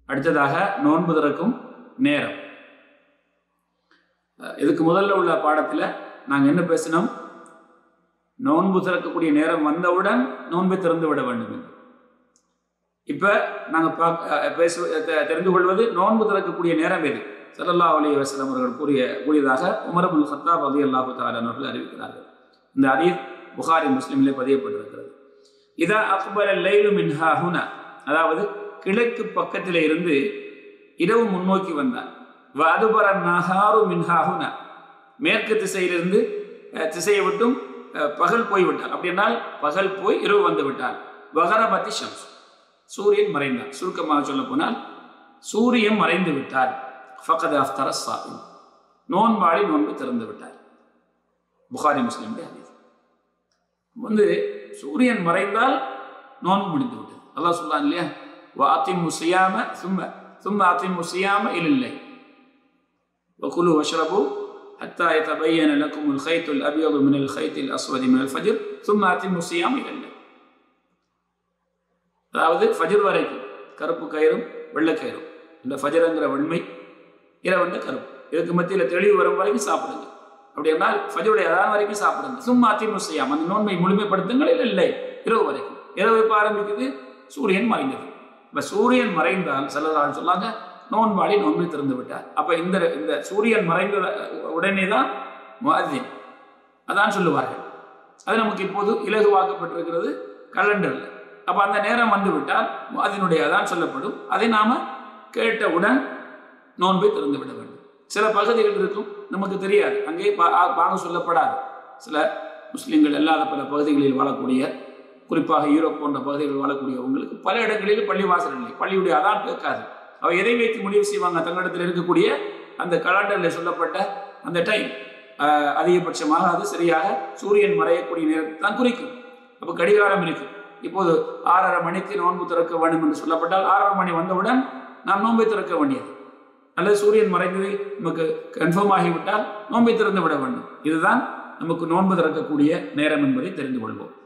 அடுத்ததாக நோன்பு திறக்கும் நேரம் அஹ் இதுக்கு முதல்ல உள்ள பாடத்தில் நாங்கள் என்ன பேசினோம் நோன்பு திறக்கக்கூடிய நேரம் வந்தவுடன் நோன்பை திறந்து விட வேண்டும் என்று இப்போ நாங்கள் பார்க்க பேசு தெ- தெரிந்து கொள்வது நோன்பு திறக்கக்கூடிய நேரம் எது ஸல்லல்லாஹு அலைஹி வஸல்லம் அவர்கள் கூறிய கூறியதாக உமர் அபுல் ஹத்தாப் ரதி அல்லாஹு அவர்கள் அறிவிக்கிறார்கள் இந்த அதீத் புகாரி முஸ்லிமிலே பதியப்பட்டிருக்கிறது இதா அக்பர லைலு மின்ஹா ஹுனா அதாவது கிழக்கு பக்கத்தில் இருந்து இரவு முன்னோக்கி வந்தான் வதுபர நஹாரு மின்ஹா ஹுனா மேற்கு திசையிலிருந்து அஹ், திசையை விட்டும் அஹ், பகல் போய்விட்டால் அப்படின்னால் பகல் போய் இரவு வந்து விட்டால் வகரபதி ஷம்ஸ் சூரியன் மறைந்தார் சுருக்கமாக சொல்ல போனால் சூரியன் மறைந்து விட்டால் ஃபகத் அஃப்தர சாஹிம் நோன்பாளி நோன்பு திறந்து விட்டார் புகாரி முஸ்லிமுடைய ஹதீஸ் வந்து சூரியன் மறைந்தால் நோன்பு முடிந்து விட்டது அல்லாஹ் சொல்லான் இல்லையா வாத்திம் முசியாம சும்ம சும்ம அத்திம் முசியாம இல்லை وكلوا واشربوا حتى يتبين لكم الخيط الأبيض من الخيط الأسود من الفجر ثم أتموا الصيام إلى الليل அதாவது ஃபஜர் வரைக்கும் கருப்பு கயிறும் வெள்ளை கயிறும் இந்த ஃபஜருங்கிற வெண்மை இரவண்ட கருப்பு இதுக்கு மத்தியில் தெளிவு வரும் வரைக்கும் சாப்பிடுங்க அப்படி என்றால் ஃபஜருடைய அதான் வரைக்கும் சாப்பிடுங்க சும்மா அதிமுக செய்யாம அந்த நோன்பை முழுமைப்படுத்துங்கள் இல்லை இல்லை இரவு வரைக்கும் இரவு எப்போ ஆரம்பிக்குது சூரியன் மறைந்தது இப்போ சூரியன் மறைந்தால் சிலரால் சொல்லாங்க நோன்பாளி நோன்பை திறந்து விட்டார் அப்போ இந்த இந்த சூரியன் மறைந்த உடனே தான் முஅத்தின் அதான் சொல்லுவார்கள் அது நமக்கு இப்போது இலகுவாக்கப்பட்டிருக்கிறது கலண்டரில் அப்போ அந்த நேரம் வந்து விட்டால் அதனுடைய அதான் சொல்லப்படும் அதை நாம் கேட்டவுடன் நோன்பை திறந்து விட வேண்டும் சில பகுதிகள் இருக்கும் நமக்கு தெரியாது அங்கே பா- ஆ- பாங்க சொல்லப்படாது சில முஸ்லிம்கள் அல்லாத பல பகுதிகளில் வாழக்கூடிய குறிப்பாக யூரோப் போன்ற பகுதிகளில் வாழக்கூடியவங்களுக்கு பல இடங்களில் பள்ளி வாசல் இல்லை பள்ளியுடைய அதான் கேட்காது அவ எதை வைத்து முடிவு செய்வாங்க தங்களிடத்தில் இருக்கக்கூடிய அந்த கலண்டரில் சொல்லப்பட்ட அந்த டைம் அதிகபட்சமாக அது சரியாக சூரியன் மறையக்கூடிய நேரத்தை தான் குறிக்கும் அப்போ கடிகாரம் இருக்கு இப்போது ஆறரை மணிக்கு நோன்பு திறக்க வேண்டும் என்று சொல்லப்பட்டால் ஆறரை மணி வந்தவுடன் நாம் நோன்பை திறக்க வேண்டியது அல்லது சூரியன் மறைந்தது நமக்கு கன்ஃபார்ம் ஆகிவிட்டால் நோன்பை திறந்து விட வேண்டும் இதுதான் நமக்கு நோன்பு திறக்கக்கூடிய நேரம் என்பதை தெரிந்து கொள்வோம்